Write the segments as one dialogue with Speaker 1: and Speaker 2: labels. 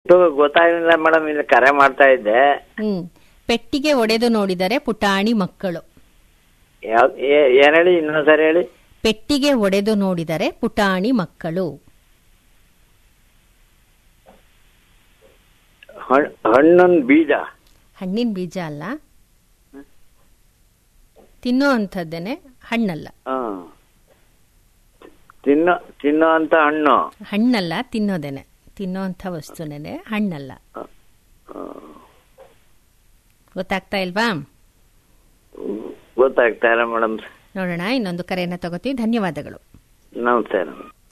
Speaker 1: ಒಟ್ಟು ಗೊತ್ತಾಗಿಲ್ಲ ಮೇಡಮ್ ಇಲ್ಲಿ ಕರೆ ಮಾಡ್ತಾ ಇದ್ದೆ
Speaker 2: ಹ್ಮ್ ಪೆಟ್ಟಿಗೆ ಒಡೆದು ನೋಡಿದರೆ ಪುಟಾಣಿ ಮಕ್ಕಳು
Speaker 1: ಯಾವ್ ಏ- ಏನ್ ಹೇಳಿ ಇನ್ನೊಂದ್ಸರಿ ಹೇಳಿ
Speaker 2: ಪೆಟ್ಟಿಗೆ ಒಡೆದು ನೋಡಿದರೆ ಪುಟಾಣಿ ಮಕ್ಕಳು
Speaker 1: ಹಣ್- ಹಣ್ಣಿನ ಬೀಜ
Speaker 2: ಹಣ್ಣಿನ ಬೀಜ ಅಲ್ಲ ತಿನ್ನೋ ಅಂಥದ್ದೇನೆ ಹಣ್ಣಲ್ಲ
Speaker 1: ಹ ತಿನ್ನೋ ತಿನ್ನೋ ಅಂತ ಹಣ್ಣು
Speaker 2: ಹಣ್ಣಲ್ಲ ತಿನ್ನೋದೇನೆ ತಿನ್ನೋ ಅಂಥ ವಸ್ತುನೇನೆ ಹಣ್ಣಲ್ಲ ಗೊತ್ತಾಗ್ತಾ ಇಲ್ವಾ
Speaker 1: ಗೊತ್ತಾಗ್ತಾ ಇಲ್ಲ ಮೇಡಮ್
Speaker 2: ನೋಡೋಣ ಇನ್ನೊಂದು ಕರೆಯನ್ನ ತಗೋತೀವಿ ಧನ್ಯವಾದಗಳು
Speaker 1: ನಮಸ್ತೆ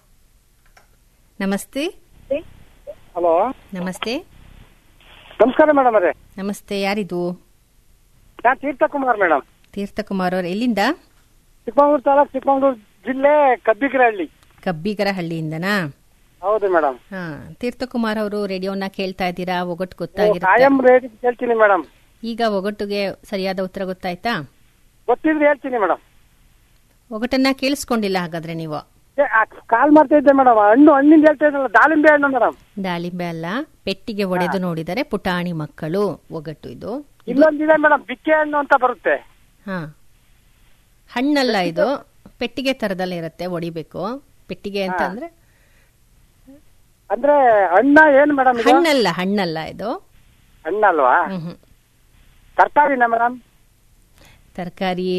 Speaker 2: ನಮಸ್ತೆ
Speaker 3: ಹಲೋ
Speaker 2: ನಮಸ್ತೆ
Speaker 3: ನಮಸ್ಕಾರ ಮೇಡಮ್ ಅವರೇ
Speaker 2: ನಮಸ್ತೆ ಯಾರಿದು
Speaker 3: ನಾನು ತೀರ್ಥಕುಮಾರ್ ಮೇಡಮ್
Speaker 2: ತೀರ್ಥಕುಮಾರ್ ಅವ್ರು ಎಲ್ಲಿಂದ
Speaker 3: ಚಿಕ್ಕಮಗಳೂರು ತಾಲೂಕು ಚಿಕ್ಕಮಗಳೂರು ಜಿಲ್ಲೆ ಕಬ್ಬಿಗರಹಳ್ಳಿ
Speaker 2: ಕಬ್ಬಿಗರ ಹಳ್ಳಿಯಿಂದನಾ
Speaker 3: ಹೌದು ಮೇಡಮ್
Speaker 2: ಹಾ ತೀರ್ಥಕುಮಾರ್ ಅವರು ರೇಡಿಯೋನ ಕೇಳ್ತಾ ಇದ್ದೀರಾ ಒಗಟ್ಟು ಗೊತ್ತಾಗಿರುತ್ತೆ
Speaker 3: ಕಾಯಂ ರೇಟ್ ಕೇಳ್ತೀನಿ ಮೇಡಮ್
Speaker 2: ಈಗ ಒಗಟ್ಟುಗೆ ಸರಿಯಾದ ಉತ್ತರ ಗೊತ್ತಾಯ್ತಾ
Speaker 3: ಗೊತ್ತಿದ್ರೆ ಹೇಳ್ತೀನಿ ಮೇಡಮ್
Speaker 2: ಒಗಟನ್ನ ಕೇಳಿಸ್ಕೊಂಡಿಲ್ಲ ಹಾಗಾದ್ರೆ ನೀವು
Speaker 3: ಕಾಲ್ ಮಾಡ್ತಾ ಇದ್ದೆ ಮೇಡಮ್ ಹಣ್ಣು ಹಣ್ಣಿಂದ ಹೇಳ್ತಾ ಇದ್ದಲ್ಲ ದಾಳಿಂಬೆ ಹಣ್ಣು ಮೇಡಮ್
Speaker 2: ದಾಳಿಂಬೆ ಅಲ್ಲ ಪೆಟ್ಟಿಗೆ ಒಡೆದು ನೋಡಿದರೆ ಪುಟಾಣಿ ಮಕ್ಕಳು ಒಗಟು ಇದು
Speaker 3: ಇಲ್ಲೊಂದಿದೆ ಮೇಡಮ್ ಬಿಕ್ಕೆ ಹಣ್ಣು ಅಂತ ಬರುತ್ತೆ
Speaker 2: ಹಾ ಹಣ್ಣಲ್ಲ ಇದು ಪೆಟ್ಟಿಗೆ ತರದಲ್ಲಿ ಇರುತ್ತೆ ಒಡಿಬೇಕು ಪೆಟ್ಟಿಗೆ ಅಂತ ಅಂದ್ರೆ
Speaker 3: ಅಂದ್ರೆ ಹಣ್ಣ ಏನ್ ಮೇಡಮ್ ಇದು
Speaker 2: ಹಣ್ಣಲ್ಲ ಹಣ್ಣಲ್ಲ ಇದು
Speaker 3: ಹಣ್ಣಲ್ವಾ
Speaker 2: ಹ್ಮ್ ಹ್ಮ್
Speaker 3: ತರಕಾರಿನ ಮೇಡಮ್
Speaker 2: ತರಕಾರಿ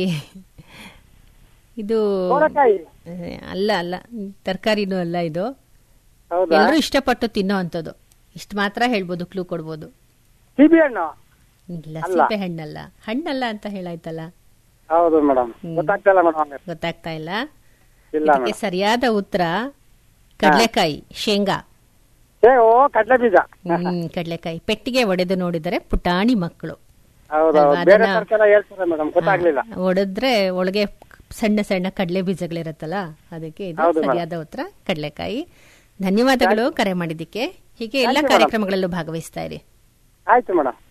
Speaker 2: ಇದು
Speaker 3: ಸೋರೆಕಾಯಿ
Speaker 2: ಆ, ಅಲ್ಲ ಅಲ್ಲ ತರಕಾರಿನೂ ಅಲ್ಲ ಇದು
Speaker 3: ಹೌದಾ
Speaker 2: ಎಲ್ಲರೂ ಇಷ್ಟಪಟ್ಟು ತಿನ್ನೋ ಅಂಥದ್ದು ಇಷ್ಟು ಮಾತ್ರ ಹೇಳ್ಬೋದು ಕ್ಲೂ ಕೊಡ್ಬೋದು
Speaker 3: ಸಿಬಿ ಹಣ್ಣು
Speaker 2: ಇಲ್ಲ
Speaker 3: ಅಲ್ಲ.
Speaker 2: ಸೀಬೆ ಹಣ್ಣಲ್ಲ ಹಣ್ಣಲ್ಲ ಅಂತ ಹೇಳಾಯ್ತಲ್ಲ
Speaker 3: ಹೌದು ಮೇಡಮ್
Speaker 2: ಹ್ಮ್.
Speaker 3: ಗೊತ್ತಾಗ್ತಿಲ್ಲ ಮೇಡಮ್
Speaker 2: ಗೊತ್ತಾಗ್ತಾ ಇಲ್ಲ
Speaker 3: ಇಲ್ಲ
Speaker 2: ಇದಕ್ಕೆ
Speaker 3: ಮೇಡಮ್
Speaker 2: ಸರಿಯಾದ ಉತ್ತರ ಕಡಲೆಕಾಯಿ ಶೇಂಗಾ
Speaker 3: ಏ ಓ ಕಡ್ಲೆ ಬೀಜ
Speaker 2: ಹ್ಮ್ ಕಡಲೆಕಾಯಿ ಪೆಟ್ಟಿಗೆ ಒಡೆದು ನೋಡಿದರೆ ಪುಟಾಣಿ ಮಕ್ಕಳು
Speaker 3: ಹೌದೌದು
Speaker 2: ಅಲ್ವಾ?
Speaker 3: ಬೇರೆ
Speaker 2: ಅದನ್ನ-
Speaker 3: ತರಕಾರಿ ಹೇಳ್ತಾರೆ ಮೇಡಮ್ ಗೊತ್ತಾಗ್ಲಿಲ್ಲ
Speaker 2: ಹಾ, ಒಡೆದ್ರೆ ಒಳಗೆ ಸಣ್ಣ ಸಣ್ಣ ಕಡಲೆ ಬೀಜಗಳಿರುತ್ತಲ್ಲ ಅದಕ್ಕೆ ಇದು
Speaker 3: ಹೌದು ಮೇಡಮ್.
Speaker 2: ಸರಿಯಾದ ಉತ್ತರ ಕಡಲೆಕಾಯಿ ಧನ್ಯವಾದಗಳು ಕರೆ ಮಾಡಿದ್ದಕ್ಕೆ ಹೀಗೆ ಎಲ್ಲ
Speaker 3: Thank you, madam.
Speaker 2: ಕಾರ್ಯಕ್ರಮಗಳಲ್ಲೂ ಭಾಗವಹಿಸ್ತಾ ಇರಿ
Speaker 3: ಆಯ್ತು ಮೇಡಮ್